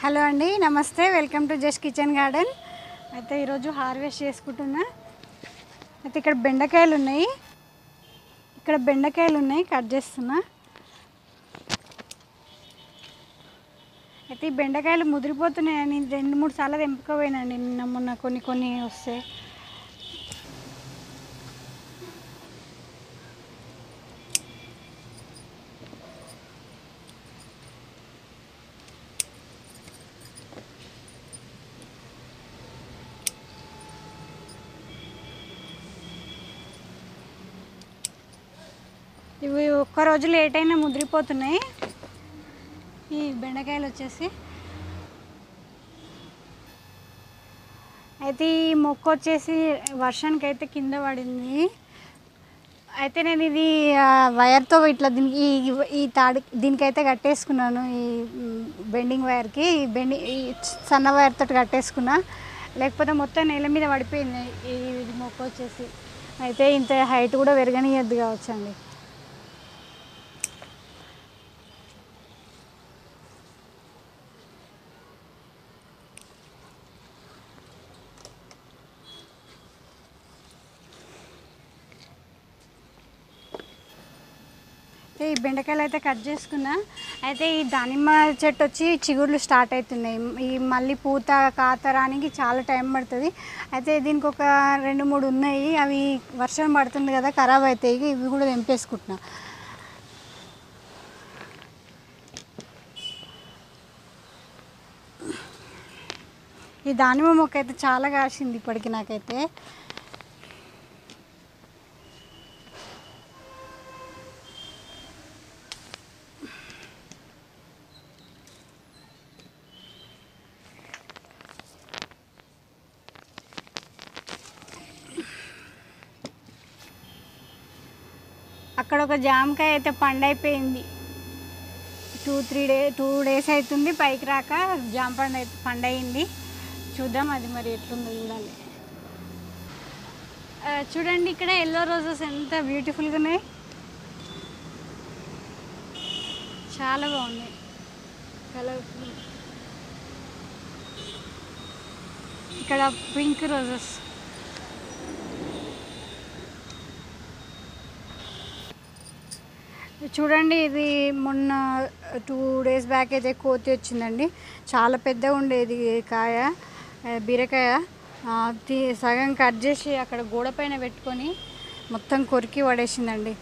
hello అండి నమస్తే welcome to just kitchen garden అయితే ఈరోజు హార్వెస్ట్ చేసుకుంటున్నా అయితే ఇక్కడ బెండకాయలు ఉన్నాయి ఇక్కడ బెండకాయలు ఉన్నాయి కట్ చేస్తున్నా అయితే ఈ బెండకాయలు ముదిరిపోతున్నాయని రెండు మూడు సార్లు తెంపుకోపోయినండి నిన్న మొన్న కొన్ని కొన్ని వస్తే ఇవి ఒక్క రోజు లేట్ అయినా ముదిరిపోతున్నాయి ఈ బెండకాయలు వచ్చేసి అయితే ఈ మొక్క వచ్చేసి వర్షానికి అయితే కింద పడింది అయితే నేను ఇది ఆ, వైర్తో ఇట్లా దీనికి ఈ- ఈ తాడు దీనికైతే కట్టేసుకున్నాను ఈ మ్, బెండింగ్ వైర్కి ఈ బెండింగ్ ఈ సన్న వైర్ తోటి కట్టేసుకున్నా లేకపోతే మొత్తం నేల మీద పడిపోయింది ఈ ఇది మొక్క వచ్చేసి అయితే ఇంత హైట్ కూడా పెరగనియద్దు కావచ్చండి అయితే ఈ బెండకాయలు అయితే కట్ చేసుకున్నా అయితే ఈ దానిమ్మ చెట్టు వచ్చి చిగుర్లు స్టార్ట్ అవుతున్నాయి ఈ మళ్ళీ పూత కాత రానికి చాలా టైం పడుతుంది అయితే దీనికి ఒక రెండు మూడు ఉన్నాయి అవి వర్షం పడుతుంది కదా ఖరాబ్ అవుతాయి ఇవి కూడా తెంపేసుకుంటున్నా ఈ దానిమ్మ మొక్క అయితే చాలా కాసింది ఇప్పటికి నాకైతే అక్కడ ఒక జామకాయ అయితే పండైపోయింది two three day two days అవుతుంది పైకి రాక జామ పండు అయితే పండయింది చూద్దాం అది మరి ఎట్లుందో చూడాలి ఆ, చూడండి ఇక్కడ ఎల్లో రోజెస్ ఎంత బ్యూటిఫుల్గా ఉన్నాయి చాలా బాగున్నాయి కలర్ఫుల్ ఇక్కడ పింక్ రోజెస్ చూడండి ఇది మొన్న టూ డేస్ బ్యాక్ అయితే కోతి వచ్చిందండి చాలా పెద్దగా ఉండేది కాయ ఆ, బీరకాయ ఆ, తీ- సగం కట్ చేసి అక్కడ గోడ పైన పెట్టుకొని మొత్తం కొరికి పడేసిందండి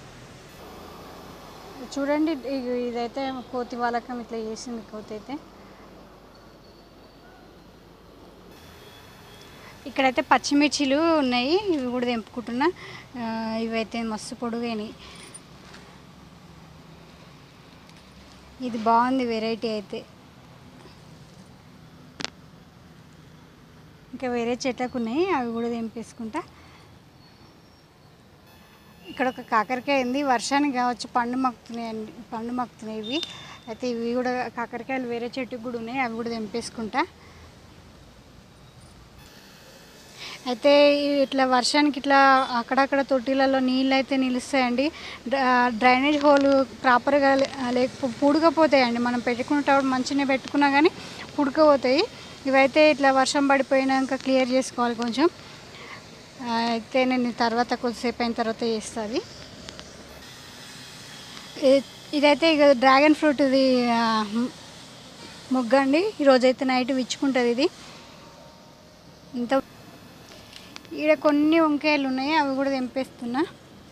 చూడండి ఇగ- ఇదైతే కోతి వాలకం ఇట్లా చేసింది కోతి అయితే ఇక్కడైతే పచ్చిమిర్చిలు ఉన్నాయి ఇవి కూడా తెంపుకుంటున్నా ఆ, ఇవైతే మస్తు పొడుగైనాయి ఇది బాగుంది వెరైటీ అయితే ఇంకా వేరే చెట్లకు ఉన్నాయి అవి కూడా తెంపేసుకుంటా ఇక్కడ ఒక కాకరకాయ ఉంది వర్షానికి కావచ్చు పండు మక్కుతున్నాయి అండి పండు మక్కుతున్నాయి ఇవి అయితే ఇవి కూడా కాకరకాయలు వేరే చెట్టుకు కూడా ఉన్నాయి అవి కూడా తెంపేసుకుంటా అయితే ఈ- ఇట్లా వర్షానికి ఇట్లా అక్కడక్కడ తొట్టిలలో నీళ్ళు అయితే నిలుస్తాయండి డ్ర- డ్రైనేజ్ హోల్ ప్రాపర్గా లే- లేకపో పూడకపోతాయండి మనం పెట్టుకునేటప్పుడు మంచిగా పెట్టుకున్నా కానీ పుడకపోతాయి ఇవైతే ఇట్లా వర్షం పడిపోయినాక క్లియర్ చేసుకోవాలి కొంచెం ఆ, అయితే నేను తర్వాత కొద్దిసేపు అయిన తర్వాత చేస్తుంది ఇదైతే ఇక డ్రాగన్ ఫ్రూట్ ఇది ఆ, మొగ్గ అండి ఈరోజైతే నైట్ విచ్చుకుంటుంది ఇది ఇంత ఈడ కొన్ని వంకాయలు ఉన్నాయి అవి కూడా తెంపేస్తున్నా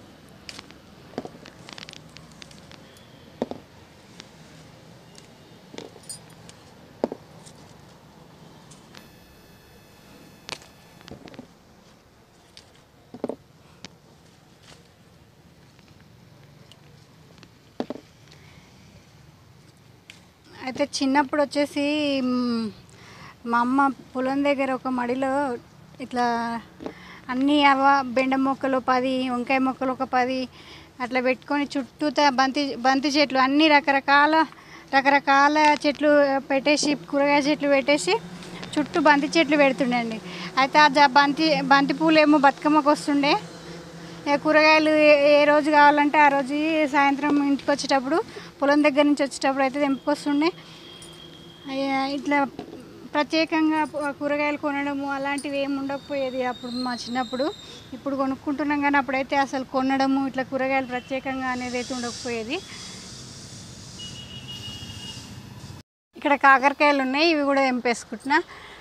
అయితే చిన్నప్పుడు వచ్చేసి మ్, మా అమ్మ పొలం దగ్గర ఒక మడిలో ఇట్లా అన్ని అవ బెండ మొక్కలు పది వంకాయ మొక్కలు ఒక పది అట్లా పెట్టుకొని చుట్టూతా బంతి బంతి చెట్లు అన్ని రకరకాల రకరకాల చెట్లు పెట్టేసి కూరగాయ చెట్లు పెట్టేసి చుట్టూ బంతి చెట్లు పెడుతుండండి అయితే ఆ జ- బంతి బంతి పూలు ఏమో బతుకమ్మకు వస్తుండే ఏ కూరగాయలు ఏ- ఏ రోజు కావాలంటే ఆ రోజు సాయంత్రం ఇంటికి వచ్చేటప్పుడు పొలం దగ్గర నుంచి వచ్చేటప్పుడు అయితే తెంపుకొస్తుండే అయ్యా, ఇట్లా ప్రత్యేకంగా పు- కూరగాయలు కొనడము అలాంటివి ఏమి ఉండకపోయేది అప్పుడు మా చిన్నప్పుడు ఇప్పుడు కొనుక్కుంటున్నాం కానీ అప్పుడైతే అసలు కొనడము ఇట్లా కూరగాయలు ప్రత్యేకంగా అనేది అయితే ఉండకపోయేది ఇక్కడ కాకరకాయలు ఉన్నాయి ఇవి కూడా ఎంపేసుకుంటున్నా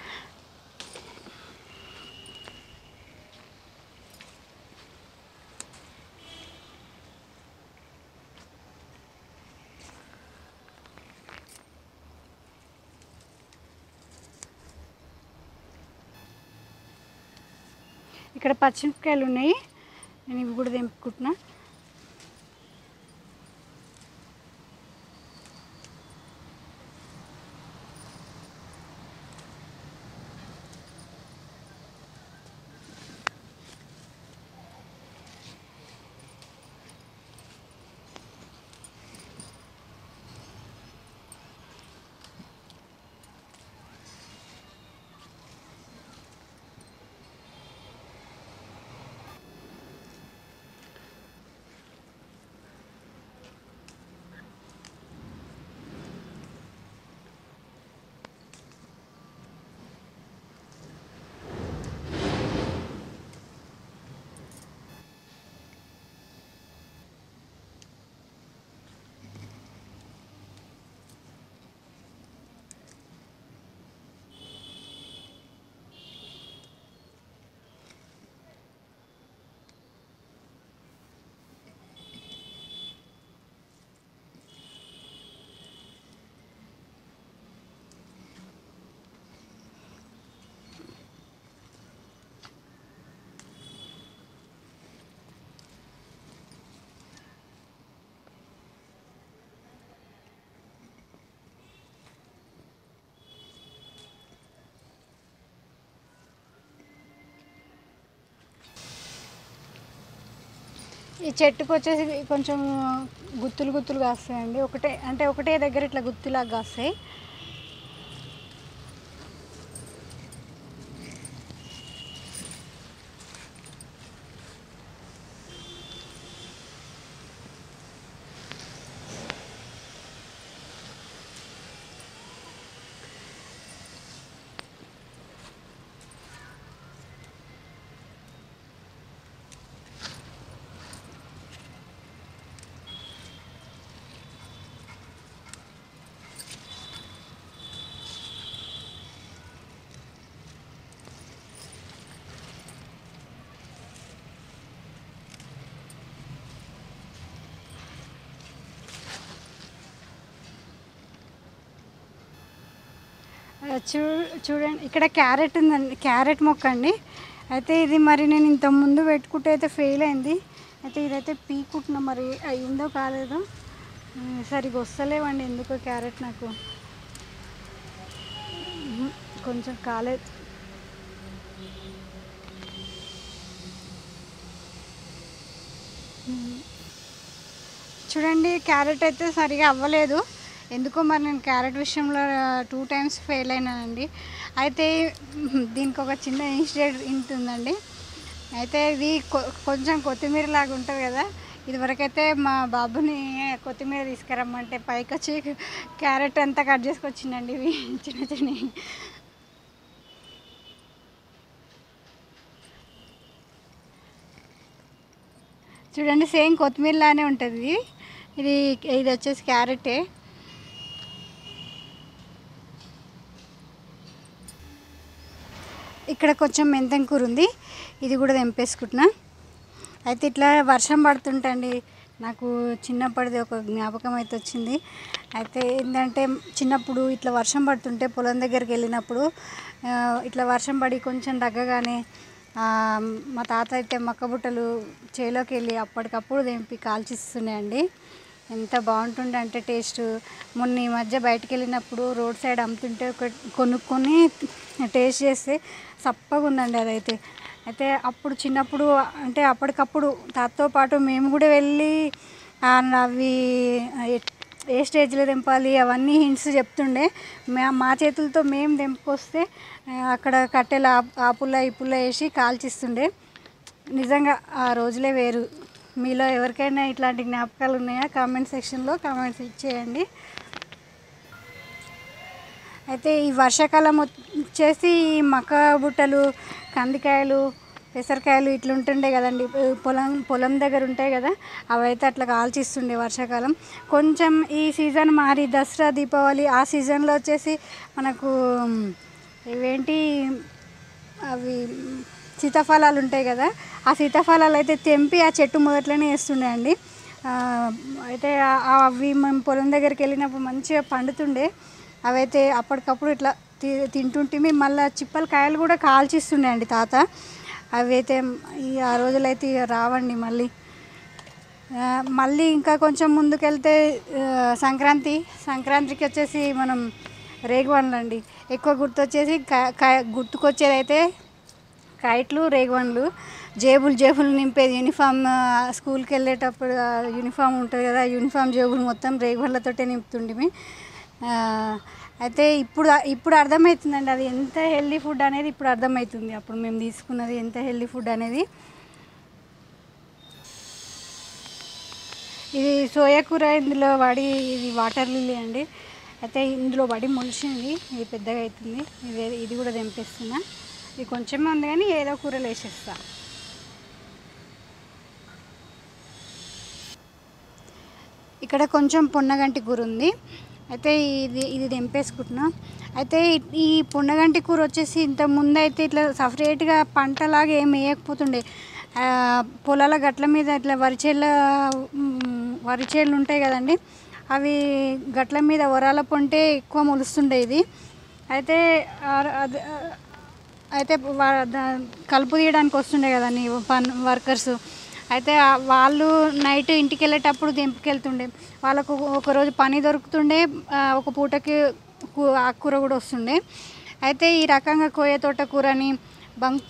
ఇక్కడ పచ్చిమిరపకాయలు ఉన్నాయి నేను ఇవి కూడా తెంపుకుంటున్నా ఈ చెట్టుకు వచ్చేసి కొంచెం గుత్తులు గుత్తులు కాస్తాయండి ఒకటే అంటే ఒకటే దగ్గర ఇట్లా గుత్తులాగా కాస్తాయి ఆ, చూ చూడండి ఇక్కడ క్యారెట్ ఉందండి క్యారెట్ మొక్క అండి అయితే ఇది మరి నేను ఇంత ముందు పెట్టుకుంటే అయితే ఫెయిల్ అయింది అయితే ఇదైతే పీకుట్టిన మరి అయిందో కాలేదో ఆ, సరిగా వస్తలేవండి ఎందుకో క్యారెట్ నాకు ఉహు, కొంచెం కాలేదు చూడండి క్యారెట్ అయితే సరిగా అవ్వలేదు ఎందుకో మరి నేను క్యారెట్ విషయంలో టూ టైమ్స్ ఫెయిల్ అయినానండి అయితే మ్, దీనికి ఒక చిన్న ఇన్సిడెంట్ ఉంటుందండి అయితే ఇది కొ- కొంచెం కొత్తిమీర లాగా ఉంటుంది కదా ఇదివరకైతే మా బాబుని కొత్తిమీర తీసుకురమ్మంటే పైకి వచ్చి క్యారెట్ అంతా కట్ చేసుకొచ్చిందండి ఇవి చిన్న చిన్నవి చూడండి సేమ్ కొత్తిమీర లానే ఉంటుంది ఇది ఇది వచ్చేసి క్యారెటే ఇక్కడ కొంచెం మెంతం కూర ఉంది ఇది కూడా తెంపేసుకుంటున్నా అయితే ఇట్లా వర్షం పడుతుంటండి నాకు చిన్నప్పటిది ఒక జ్ఞాపకం అయితే వచ్చింది అయితే ఏంటంటే చిన్నప్పుడు ఇట్లా వర్షం పడుతుంటే పొలం దగ్గరికి వెళ్ళినప్పుడు ఆ, ఇట్లా వర్షం పడి కొంచెం తగ్గగానే ఆ, మా తాత అయితే మక్కబుట్టలు చేలోకి వెళ్ళి అప్పటికప్పుడు తెంపి కాల్చిస్తున్నాయండి ఎంత బాగుంటుండే అంటే టేస్ట్ మొన్న ఈ మధ్య బయటికి వెళ్ళినప్పుడు రోడ్ సైడ్ అమ్ముతుంటే ఒక కొనుక్కొని టేస్ట్ చేస్తే సప్పగా ఉందండి అదైతే అయితే అప్పుడు చిన్నప్పుడు అంటే అప్పటికప్పుడు తాతతో పాటు మేము కూడా వెళ్ళి ఆ, అవి ఎట్- ఏ స్టేజ్లో తెంపాలి అవన్నీ హింట్స్ చెప్తుండే మా మా చేతులతో మేము తెంపుకొస్తే ఆ, అక్కడ కట్టెలు ఆ ఆ పుల్ల ఈ పుల్ల వేసి కాల్చిస్తుండే నిజంగా ఆ రోజులే వేరు మీలో ఎవరికైనా ఇట్లాంటి జ్ఞాపకాలు ఉన్నాయా కామెంట్ సెక్షన్లో కామెంట్స్ ఇచ్చేయండి అయితే ఈ వర్షాకాలం వచ్చేసి ఈ మక్క బుట్టలు కందికాయలు పెసరకాయలు ఇట్లా ఉంటుండే కదండి పొలం పొలం దగ్గర ఉంటాయి కదా అవైతే అట్లా కాల్చిస్తుండే వర్షాకాలం కొంచెం ఈ సీజన్ మారి దసరా దీపావళి ఆ సీజన్లో వచ్చేసి మనకు ఇవేంటి అవి సీతాఫలాలు ఉంటాయి కదా ఆ సీతాఫలాలు అయితే తెంపి ఆ చెట్టు మొదట్లోనే వేస్తుండే అండి ఆ, అయితే ఆ- ఆ అవి మేము పొలం దగ్గరికి వెళ్ళినప్పుడు మంచిగా పండుతుండే అవైతే అప్పటికప్పుడు ఇట్లా తి తింటుంటే మళ్ళీ చిప్పల కాయలు కూడా కాల్చిస్తుండే అండి తాత అవి అయితే ఈ ఆ రోజులైతే ఇక రావండి మళ్ళీ ఆ, మళ్ళీ ఇంకా కొంచెం ముందుకెళ్తే ఆ, సంక్రాంతి సంక్రాంతికి వచ్చేసి మనం రేగువన్లు అండి ఎక్కువ గుర్తొచ్చేసి కా- కా- గుర్తుకొచ్చేది అయితే కైట్లు రేగువన్లు జేబులు జేబులు నింపేది యూనిఫామ్ ఆ, స్కూల్కి వెళ్ళేటప్పుడు ఆ యూనిఫామ్ ఉంటుంది కదా ఆ యూనిఫామ్ జేబులు మొత్తం రేగువన్లతోటే నింపుతుండిమి ఆ, అయితే ఇప్పుడు ఇప్పుడు అర్థమవుతుందండి అది ఎంత హెల్దీ ఫుడ్ అనేది ఇప్పుడు అర్థమవుతుంది అప్పుడు మేము తీసుకున్నది ఎంత హెల్దీ ఫుడ్ అనేది ఇది సోయా కూర ఇందులో పడి ఇది వాటర్ లిల్లీ అండి అయితే ఇందులో పడి మొలిచింది ఇది పెద్దగా అవుతుంది ఇది ఇది కూడా తెంపేస్తున్నా ఇది కొంచెమే ఉంది కానీ ఏదో కూరలు వేసేస్తా ఇక్కడ కొంచెం పొన్నగంటి కూర ఉంది అయితే ఇది ఇది తెంపేసుకుంటున్నా అయితే ఈ- ఈ పొన్నగంటి కూర వచ్చేసి ఇంత ముందు అయితే ఇట్లా సపరేట్గా పంటలాగా ఏం వేయకపోతుండే ఆ, పొలాల గట్ల మీద ఇట్లా వరిచేళ్ళ మ్, వరిచేళ్ళు ఉంటాయి కదండి అవి గట్ల మీద వరాల పొంటే ఎక్కువ మొలుస్తుండే ఇది అయితే ఆ- అది అయితే వా- దా- కలుపు తీయడానికి వస్తుండే కదండి పన్ వర్కర్స్ అయితే ఆ వాళ్ళు నైట్ ఇంటికి వెళ్ళేటప్పుడు దింపుకెళ్తుండే వాళ్ళకు ఒకరోజు పని దొరుకుతుండే ఆ, ఒక పూటకి కూ- ఆకుకూర కూడా వస్తుండే అయితే ఈ రకంగా కోయ తోట కూరని బంక్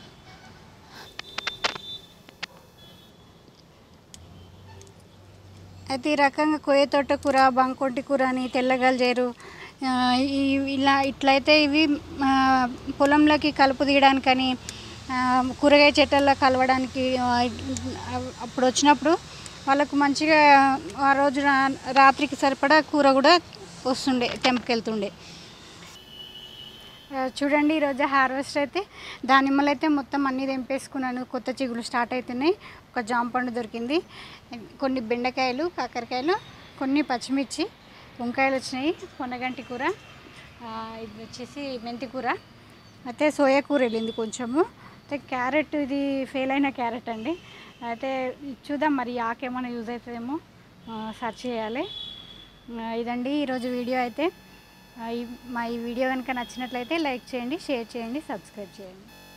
అయితే ఈ రకంగా కొయ్య తోట కూర బంకొంటి కూర అని తెల్లగల్జేరు ఆ, ఈ- ఇలా ఇట్లయితే ఇవి ఆ, పొలంలోకి కలుపు తీయడానికని ఆ, కూరగాయ చెట్లలో కలవడానికి ఆ, అప్పుడు వచ్చినప్పుడు వాళ్ళకు మంచిగా ఆ రోజు రా- రాత్రికి సరిపడా కూర కూడా వస్తుండే తెంపుకెళ్తుండే ఆ, చూడండి ఈరోజు హార్వెస్ట్ అయితే దానిమ్మలు అయితే మొత్తం అన్నీ తెంపేసుకున్నాను కొత్త చిగులు స్టార్ట్ అవుతున్నాయి ఒక జామ పండు దొరికింది కొన్ని బెండకాయలు కాకరకాయలు కొన్ని పచ్చిమిర్చి వంకాయలు వచ్చినాయి పొన్నగంటి కూర ఆ, ఇది వచ్చేసి మెంతి కూర అయితే సోయా కూర వెళ్ళింది కొంచెము అయితే క్యారెట్ ఇది ఫెయిల్ అయిన క్యారెట్ అండి అయితే చూద్దాం మరి ఆకేమైనా యూజ్ అవుతుందేమో సర్చ్ చేయాలి ఆ, ఇదండి ఈరోజు వీడియో అయితే ఆ, ఈ- మా ఈ వీడియో కనుక నచ్చినట్లయితే లైక్ చేయండి షేర్ చేయండి సబ్స్క్రైబ్ చేయండి